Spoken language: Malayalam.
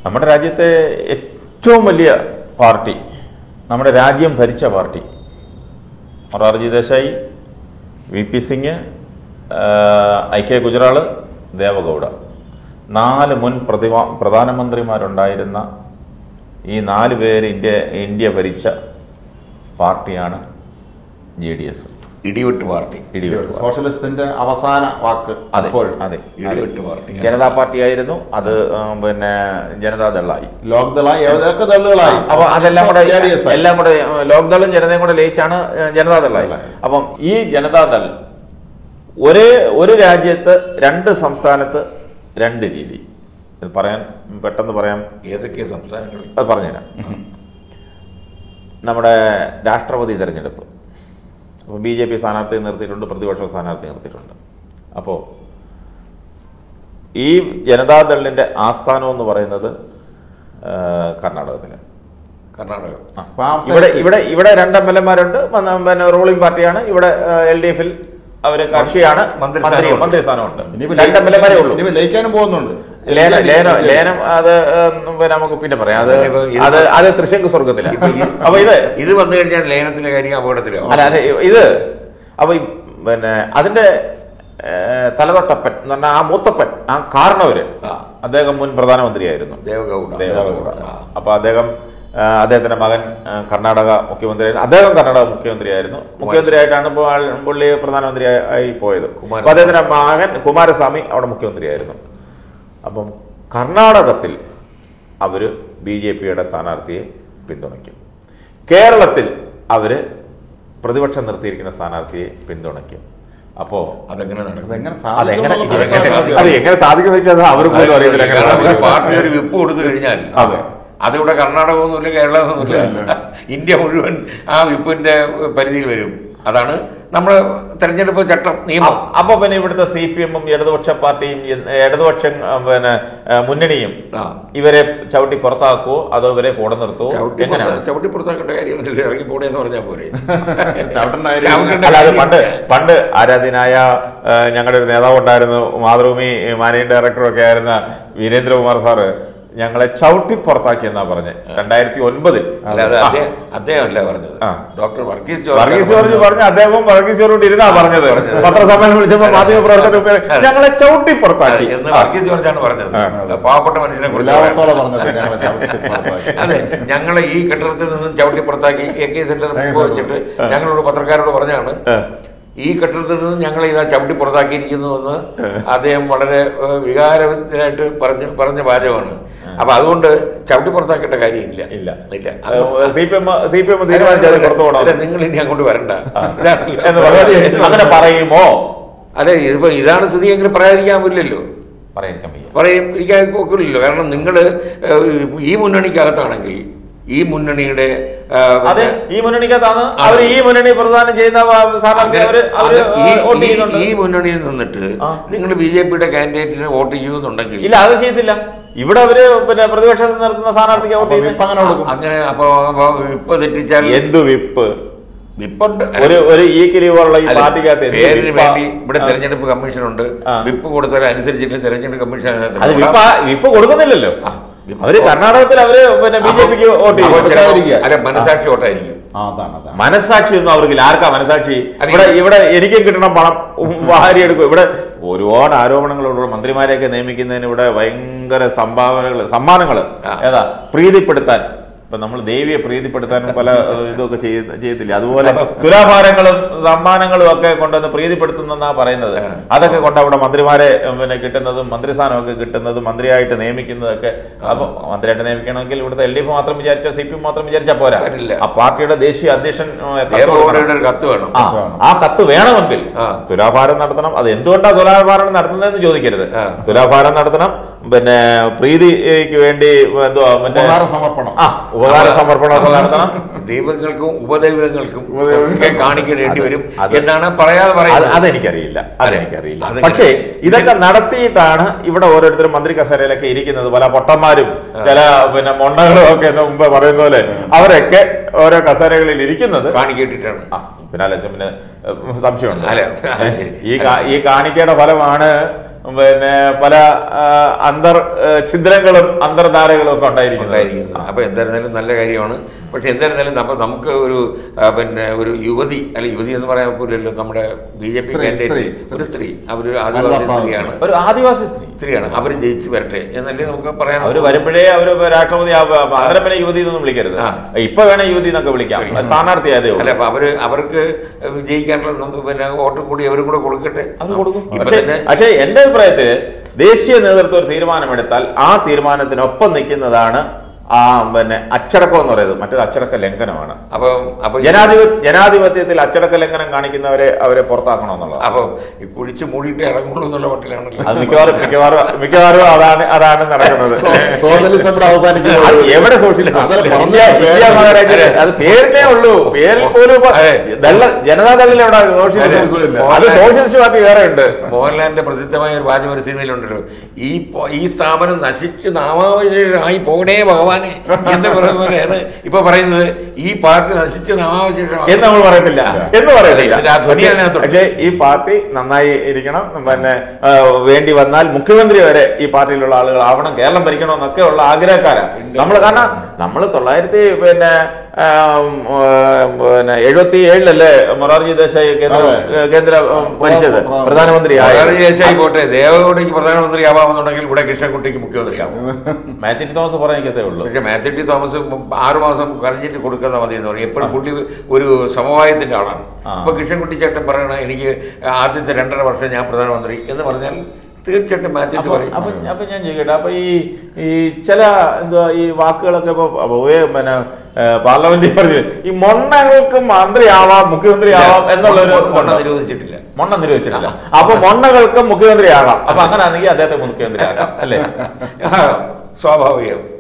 നമ്മുടെ രാജ്യത്തെ ഏറ്റവും വലിയ പാർട്ടി നമ്മുടെ രാജ്യം ഭരിച്ച party Morarji Desai V P Singh I K Gujral Deve Gowda നാല് മുൻ പ്രതിമാ പ്രധാനമന്ത്രിമാരുണ്ടായിരുന്ന ഈ നാല് പേര് ഇന്ത്യ ഇന്ത്യ ഭരിച്ച പാർട്ടിയാണ് ജെ ഡി എസ് ഇടിവെട്ട് പാർട്ടി ഇടിവെട്ട് സോഷ്യലിസ്റ്റിന്റെ അവസാന വാക്ക് അതെ അപ്പോൾ അതെ ഇടിവെട്ട് പാർട്ടി ജനതാ പാർട്ടി ആയിരുന്നു അത് ഉം, പിന്നെ ജനതാദളായി ലോക്ദളായി ഏതൊക്കെ ദളുകളായി അപ്പൊ അതെല്ലാം കൂടെ JDS ആയി. എല്ലാം കൂടെ ഉം, ലോക്ദളും ജനതയും കൂടെ ലയിച്ചാണ് ഉം, ജനതാദളായി അപ്പം ഈ ജനതാദൾ ഒരേ ഒരു രാജ്യത്ത് രണ്ട് സംസ്ഥാനത്ത് രണ്ട് രീതി ഇത് പറയാൻ പെട്ടെന്ന് പറയാം ഏതൊക്കെ സംസ്ഥാനങ്ങളിൽ അത് പറഞ്ഞുതരാം നമ്മുടെ രാഷ്ട്രപതി തിരഞ്ഞെടുപ്പ് അപ്പോൾ ബി ജെ പി സ്ഥാനാർത്ഥി നിർത്തിയിട്ടുണ്ട് പ്രതിപക്ഷ സ്ഥാനാർത്ഥി നിർത്തിയിട്ടുണ്ട് അപ്പോൾ ഈ ജനതാദളിൻ്റെ ആസ്ഥാനം എന്ന് പറയുന്നത് ആ, കർണാടകത്തിലാണ് കർണാടക അപ്പൊ ആ ഇവിടെ സ്ഥലത്ത് ഇവിടെ ഇവിടെ രണ്ട് എം എൽ എമാരുണ്ട് പിന്നെ റൂളിംഗ് പാർട്ടിയാണ് ഇവിടെ എൽ ഡി എഫിൽ അവർ കക്ഷിയാണ് മന്ത്രി മന്ത്രിസ്ഥാനമുണ്ട്. മന്ത്രിസ്ഥാനമുണ്ട് ഇനിയിപ്പോ രണ്ട് എം എൽ എമാരേ ഉള്ളൂ ഇനിയിപ്പോ ലയിക്കാനും പോകുന്നുണ്ട് ലേനം ലേനം ലേനം അത് ഉം, പിന്നെ നമുക്ക് പിന്നെ പറയാം അത് ഇപ്പൊ ഇത് അത് അത് തൃശ്ശങ്ക് സ്വർഗത്തില ഇപ്പൊ ഈ- അപ്പൊ ഇത് ഇത് വന്നു കഴിഞ്ഞാൽ ലയനത്തിലെ കാര്യം അപകടത്തിലാവും അല്ല അല്ല ഇത് അപ്പൊ ഈ പിന്നെ അതിന്റെ ഏർ, തലതൊട്ടപ്പൻ എന്ന് പറഞ്ഞാൽ ആ മൂത്തപ്പൻ ആ കാരണവര് ആ. അദ്ദേഹം മുൻ പ്രധാനമന്ത്രിയായിരുന്നു ദേവഗൗഡ ദേവഗൗഡ ആ. അപ്പൊ അദ്ദേഹം ആ, അദ്ദേഹത്തിന്റെ മകൻ ആ, കർണാടക മുഖ്യമന്ത്രിയായിരുന്നു അദ്ദേഹം കർണാടക മുഖ്യമന്ത്രിയായിരുന്നു മുഖ്യമന്ത്രിയായിട്ടാണ് ഇപ്പോൾ ആൾ- പുള്ളി പ്രധാനമന്ത്രി ആയി പോയത് കുമാരസ്വാമി. അപ്പൊ അദ്ദേഹത്തിന്റെ മകൻ കുമാരസ്വാമി അവിടെ മുഖ്യമന്ത്രിയായിരുന്നു അപ്പം കർണാടകത്തിൽ അവർ ബി ജെ പിയുടെ സ്ഥാനാർത്ഥിയെ പിന്തുണയ്ക്കും കേരളത്തിൽ അവർ പ്രതിപക്ഷം നിർത്തിയിരിക്കുന്ന സ്ഥാനാർത്ഥിയെ പിന്തുണയ്ക്കും അപ്പോൾ അതെങ്ങനെ നടക്കും അതെങ്ങനെ അതെങ്ങനെ സാധിക്കും ഇതെങ്ങനെ- എന്നുള്ളത് അത് എങ്ങനെ സാധിക്കുന്ന വെച്ചാൽ അവർ പോലും അറിയത്തില്ല എങ്ങനെ കാരണം ഒരു സാധിക്കും. പാർട്ടി ഒരു വിപ്പ് കൊടുത്തു കഴിഞ്ഞാൽ അതെ. അതിവിടെ കർണാടകമൊന്നുമില്ല കേരളമൊന്നുമില്ല ഇന്ത്യ മുഴുവൻ ആ വിപ്പിന്റെ പരിധിയിൽ വരും അതാണ് നമ്മുടെ തെരഞ്ഞെടുപ്പ് ചട്ടം നിയമം അ- അപ്പൊ പിന്നെ ഇവിടുത്തെ സി പി എമ്മും ഇടതുപക്ഷ പാർട്ടിയും ഇ- ഇടതുപക്ഷ ആ, പിന്നെ ആ, മുന്നണിയും ആ. ഇവരെ ചവിട്ടി പുറത്താക്കുവോ അതോ ഇവരെ കൂടെ നിർത്തുവോ ചവിട്ടി എങ്ങനെയാണ് പുറത്താ- ചവിട്ടി പുറത്താക്കേണ്ട കാര്യമൊന്നുമില്ല ഇറങ്ങി പോടേ എന്ന് പറഞ്ഞാൽ പോരെ ചവിട്ടേണ്ട കാര്യം ചവിട്ടേണ്ട അല്ല അത് കാര്യം പണ്ട് ഇല്ല. പണ്ട് ആരാധ്യനായ ആ, ഞങ്ങളുടെ ഒരു നേതാവ് ഉണ്ടായിരുന്നു മാതൃഭൂമി മാനേജിംഗ് ഡയറക്ടറും ഒക്കെ ആയിരുന്ന വീരേന്ദ്രകുമാർ സാറ് ഞങ്ങളെ ചവിട്ടി പുറത്താക്കി എന്നാ പറഞ്ഞത് രണ്ടായിരത്തി ഒൻപതിൽ അല്ല അത് അദ്ദേഹം അദ്ദേഹമല്ല പറഞ്ഞത് ആ. Doctor Varghese Varghese George George പറഞ്ഞ അദ്ദേഹവും വർഗീസ് ജോർജോട് ഇരുന്നാ പറഞ്ഞത് പത്രസമ്മേളനം വിളിച്ചപ്പോ മാധ്യമ പ്രവർത്തകർ ഞങ്ങളെ ചവിട്ടി പുറത്താക്കി എന്ന് വർഗീസ് ജോർജാണ് പറഞ്ഞത് ആ. പാവപ്പെട്ട മനുഷ്യനെ കുറിച്ച് ഉല്ലാസത്തോടെ പറഞ്ഞത് ഞങ്ങളെ ചവിട്ടി പുറത്താക്കി. അതെ ഞങ്ങളെ ഈ കെട്ടിടത്തിൽ നിന്നും ചവിട്ടി പുറത്താക്കി എ കെ സെന്റർ മുമ്പ് വെച്ചിട്ട് ഞങ്ങളോട് പത്രക്കാരോട് പറഞ്ഞാണ് ആ. ഈ കെട്ടിടത്തിൽ നിന്ന് ഞങ്ങളെ ഇതാ ചവിട്ടി പുറത്താക്കിയിരിക്കുന്നു എന്ന് അദ്ദേഹം വളരെ ഏഹ്, വികാരത്തിനായിട്ട് പറഞ്ഞു പറഞ്ഞ വാചകമാണ് അപ്പൊ അതുകൊണ്ട് ചവിട്ടി പുറത്താക്കേണ്ട കാര്യമില്ല ഇല്ല ഇല്ല C P M C P M തീരുമാനിച്ചത് പുറത്തു അല്ല, പോകണം നിങ്ങൾ ഇനി അങ്ങോട്ട് വരണ്ട ഇതാണല്ലോ. എന്ന് പറഞ്ഞു അങ്ങനെ പറയുമോ അല്ലെ ഇതിപ്പോ ഇതാണ് സ്ഥിതി എങ്കിലും പറയാതിരിക്കാൻ പറ്റില്ലല്ലോ പറയാൻ വയ്യ പറയും ഇരിക്കാൻ ഒക്കില്ലല്ലോ കാരണം നിങ്ങൾ ഈ മുന്നണിക്കകത്താണെങ്കിൽ ഈ മുന്നണിയുടെ ആ, അതെ ഈ മുന്നണിക്കകത്താണ് അവർ ഈ മുന്നണി പ്രധാനം ചെയ്യുന്ന വ- സ്ഥാനാർത്ഥി അവര് അവര് അത് ഈ- വോട്ട് ഈ- ചെയ്യുന്നുണ്ട് ഈ മുന്നണിയിൽ നിന്നിട്ട് ആ. നിങ്ങൾ ബി ജെ പിയുടെ കാൻഡിഡേറ്റിന് വോട്ട് ചെയ്യുന്നുണ്ടെങ്കിൽ ഇല്ല അത് ചെയ്തില്ല ഇവിടെ അവര് പിന്നെ പ്രതിപക്ഷത്ത് നിർത്തുന്ന സ്ഥാനാർത്ഥിക്ക് വോട്ട് അപ്പൊ ചെയ്യുന്നത് വിപ്പ് അങ്ങനെ കൊടുക്കും അങ്ങനെ അപ്പൊ അപ്പൊ ഇപ്പൊ തെറ്റിച്ചാൽ എന്തു വിപ്പ് വിപ്പുണ്ട് ഒരു ഒരു ഈ കിരിവുള്ള ഈ അല്ല, പാർട്ടിക്കകത്ത് എന്ത് പേരിന് വിപ്പാ? വേണ്ടി ഇവിടെ ആ. തെരഞ്ഞെടുപ്പ് കമ്മീഷൻ ഉണ്ട് ആ. വിപ്പ് കൊടുത്താൽ അനുസരിച്ചിട്ട് തെരഞ്ഞെടുപ്പ് കമ്മീഷൻ അതിനകത്ത് അത് വിപ്പ വിപ്പ് കൊടുക്കുന്നില്ലല്ലോ ആ, വിപ്പ് അവര് കർണാടകത്തിൽ അവര് പിന്നെ ബി ജെ പിക്ക് വോട്ട് അപ്പൊ ചെയ്യും ചിലപ്പോ- കൊടുക്കാതിരിക്കുക. അല്ല മനസാക്ഷി വോട്ടായിരിക്കും ആ അതാണ് അതാണ് മനസാക്ഷി ഒന്നും അവർക്കില്ല ആർക്കാ മനസാക്ഷി അല്ല, ഇവിടെ ഇവിടെ എനിക്കും കിട്ടണം പണം വാരി എടുക്കും ഇവിടെ ഒരുപാട് ആരോപണങ്ങളുണ്ട് മന്ത്രിമാരെയൊക്കെ നിയമിക്കുന്നതിന് ഇവിടെ ഭയങ്കര സംഭാവനകൾ സമ്മാനങ്ങൾ ആ. ഏതാ പ്രീതിപ്പെടുത്താൻ ഇപ്പൊ നമ്മൾ ദേവിയെ പ്രീതിപ്പെടുത്താനും പല ഏഹ്, ഇതൊക്കെ ചെയ്യ- ചെയ്യത്തില്ല അതുപോലെ തുലാഭാരങ്ങളും സമ്മാനങ്ങളും ഒക്കെ കൊണ്ടുവന്ന് പ്രീതിപ്പെടുത്തുന്നെന്നാ പറയുന്നത് ആ. അതൊക്കെ കൊണ്ട് അവിടെ മന്ത്രിമാരെ ഏഹ്, പിന്നെ കിട്ടുന്നതും മന്ത്രിസ്ഥാനമൊക്കെ കിട്ടുന്നതും മന്ത്രിയായിട്ട് നിയമിക്കുന്നതൊക്കെ അപ്പൊ മന്ത്രിയായിട്ട് നിയമിക്കണമെങ്കിൽ ഇവിടുത്തെ എൽ ഡി എഫ് മാത്രം വിചാരിച്ചാൽ സി പി എം മാത്രം വിചാരിച്ചാൽ പോരാ പറ്റില്ല. ആ പാർട്ടിയുടെ ദേശീയ അധ്യക്ഷൻ ഏഹ്, കത്ത് കൊടുക്കണം. ദേവഗൗഡയുടെ ഒരു കത്ത് വേണം ആ ആ കത്ത് വേണമെങ്കിൽ ആ. തുലാഭാരം നടത്തണം അത് എന്തുകൊണ്ടാണ് തുലാഭാരം നടത്തുന്നതെന്ന് ചോദിക്കരുത് ആ. തുലാഭാരം നടത്തണം പിന്നെ പ്രീതിക്ക് വേണ്ടി എന്തുവാ മറ്റേ ഉപഹാര സമർപ്പണം ആ ഉപകാര സമർപ്പണമൊക്കെ നടത്തണം ദൈവങ്ങൾക്കും ഉപദൈവങ്ങൾക്കും ഉപദൈവങ്ങൾക്കും ഒക്കെ കാണിക്കേണ്ടി വരും അത് എന്നാണ് പറയാതെ അത് പറയുന്നത് അതെനിക്കറിയില്ല അതെനിക്കറിയില്ല അതെങ്ങനെ? പക്ഷേ ഇതൊക്കെ നടത്തിയിട്ടാണ് ഇവിടെ ഓരോരുത്തരും മന്ത്രി കസേരയിലൊക്കെ ഇരിക്കുന്നത് പല പൊട്ടന്മാരും ചില പിന്നെ മൊണ്ണകളും ഒക്കെ എന്ന് മുമ്പ് പറയുന്ന പോലെ അവരൊക്കെ ഓരോ കസേരകളിൽ ഇരിക്കുന്നത് കാണിക്കേട്ടിട്ടാണ് ആ പിന്നെ അല്ല പിന്നെ ഏഹ്, സംശയമുണ്ട് അല്ല, അത് ശരി. ഈ കാ- ഈ കാണിക്കയുടെ ഫലമാണ് പിന്നെ പല ആ, അന്തർ ആ, ഛിദ്രങ്ങളും അന്തർധാരകളും ഒക്കെ ഉണ്ടായിരിക്കുന്നത് ഉണ്ടായിരിക്കുന്നത് അപ്പോൾ എന്തായിരുന്നാലും നല്ല കാര്യമാണ് പക്ഷെ എന്തായിരുന്നാലും നമ്മ നമുക്ക് ഒരു ആ, പിന്നെ ഒരു യുവതി അല്ല യുവതി എന്ന് പറയാൻ പോലല്ലോ നമ്മുടെ ബി ജെ പി സ്ത്രീ, സ്ത്രീ, ഒരു സ്ത്രീ അവർ വനിതാ ആദിവാസി പ്രാതിനിധ്യം. സ്ത്രീയാണ് ഒരു ആദിവാസി സ്ത്രീ സ്ത്രീയാണ് അവർ ജയിച്ച് വരട്ടെ എന്നല്ലേ നമുക്ക് പറയാൻ അവര് വരുമ്പോഴേ അവര് രാഷ്ട്രപതി അന്നേരം പിന്നെ യുവതി എന്നൊന്നും വിളിക്കരുത് ആ. ഇപ്പൊ വേണേ യുവതി എന്നൊക്കെ വിളിക്കാം സ്ഥാനാർത്ഥി അതേ അല്ല അപ്പൊ അവര് അവർക്ക് വിജയിക്കാനുള്ള നമുക്ക് പിന്നെ വോട്ടും കൂടി അവരും കൂടെ കൊടുക്കട്ടെ അത് കൊടുക്കും ഇപ്പൊ പക്ഷേ തന്നെ പക്ഷേ എന്റെ അഭിപ്രായത്തിൽ ദേശീയ നേതൃത്വം ഒരു തീരുമാനമെടുത്താൽ ആ തീരുമാനത്തിനൊപ്പം നിൽക്കുന്നതാണ് ആ പിന്നെ അച്ചടക്കം എന്ന് പറയുന്നത് മറ്റൊരു അച്ചടക്ക ലംഘനമാണ് അപ്പൊ അപ്പൊ ഈ- ജനാധിപത്യ ജനാധിപത്യത്തിൽ അച്ചടക്ക ലംഘനം കാണിക്കുന്നവരെ അവരെ പുറത്താക്കണമെന്നുള്ളത് അപ്പൊ ഈ കുഴിച്ച് മൂടിയിട്ട് ഇറങ്ങുള്ളൂ എന്നുള്ള മട്ടിലാണല്ലോ അത് മിക്കവാറും മിക്കവാറും മിക്കവാറും അതാണ് അതാണ് നടക്കുന്നത് സോഷ്യലിസം ഇവിടെ അവസാനിക്കുന്നത് അത് എവിടെ സോഷ്യലിസം അതല്ല പറഞ്ഞ ഇന്ത്യ ഇന്ത്യ പേര് മഹാരാജ്യത്ത് അത് പേരിനേ ഉള്ളൂ പേരിൽ പോലും ഇപ്പൊ അതെ. ദള്ള ജനതാദളിൽ എവിടെ സോഷ്യലിസം സോഷ്യലിസം ഇല്ല. അത് സോഷ്യലിസ്റ്റ് പാർട്ടി വേറെ ഉണ്ട് മോഹൻലാലിന്റെ പ്രസിദ്ധമായ ഒരു വാചകം ഒരു സിനിമയിലുണ്ടല്ലോ ഈ പോ- ഈ സ്ഥാപനം നശിച്ച് നാമാവശേഷമായി പോകണേ ഭഗവാനെ എന്ന് പറയുന്ന പോലെയാണ് ഇപ്പൊ പറയുന്നത് ഈ പാർട്ടി നശിച്ച് നാമാവശേഷമായി എന്ന് നമ്മൾ പറയുന്നില്ല എന്ന് പറയുന്നില്ല ഇതിന്റെ ആ ധ്വനി പക്ഷേ- അതിനകത്തുണ്ട്. പക്ഷേ ഈ പാർട്ടി നന്നായി ഇരിക്കണം പിന്നെ ആ, വേണ്ടി വന്നാൽ മുഖ്യമന്ത്രി വരെ ഈ പാർട്ടിയിലുള്ള ആളുകൾ ആവണം കേരളം ഭരിക്കണമെന്നൊക്കെ ഉള്ള ആഗ്രഹക്കാരാണ് നമ്മൾ കാരണം നമ്മൾ തൊള്ളായിരത്തി പിന്നെ ആ, ഉം, ആ, പിന്നെ എഴുപത്തി ഏഴിലല്ലേ മൊറാർജി ദേശായി കേന്ദ്ര അതെ. കേന്ദ്ര ഉം, ഭരിച്ചത് പ്രധാനമന്ത്രി മലയാളി ദേശായി പോട്ടെ ദേവഗൗഡയ്ക്ക് പ്രധാനമന്ത്രി ആവാമെന്നുണ്ടെങ്കിൽ ഇവിടെ കൃഷ്ണൻകുട്ടിക്ക് മുഖ്യമന്ത്രി ആവും മാത്യു ടി തോമസ് പറയാൻ എനിക്കതേ ഉള്ളൂ പക്ഷെ മാത്യു ടി തോമസ് ആറു മാസം കഴിഞ്ഞിട്ട് കൊടുക്കുന്ന മതി എന്ന് പറയും എപ്പോഴും പുള്ളി ഒരു സമവായത്തിന്റെ ആളാണ് ആ. അപ്പൊ കൃഷ്ണൻകുട്ടി ചേട്ടൻ പറയണ എനിക്ക് ആദ്യത്തെ രണ്ടര വർഷം ഞാൻ പ്രധാനമന്ത്രി എന്ന് പറഞ്ഞാൽ തീർച്ചയായിട്ടും മാത്യു ടി അപ്പൊ പറയും അപ്പൊ അപ്പൊ ഞാൻ ചോദിക്കട്ടെ അപ്പൊ ഈ ഈ ചില എന്താ ഈ വാക്കുകളൊക്കെ ഇപ്പൊ പൊതുവെ പിന്നെ പാർലമെന്റിൽ പറഞ്ഞു ഈ മൊണ്ണകൾക്ക് മന്ത്രിയാവാം മുഖ്യമന്ത്രി ആവാം എന്നുള്ളൊരു മൊണ്ണ നിരോധിച്ചിട്ടില്ല മൊണ്ണ നിരോധിച്ചിട്ടില്ല അപ്പൊ മൊണ്ണകൾക്ക് മുഖ്യമന്ത്രി ആകാം അപ്പൊ അങ്ങനെയാണെങ്കിൽ അദ്ദേഹത്തെ മുഖ്യമന്ത്രി ആകാം അല്ലേ ആ, സ്വാഭാവികം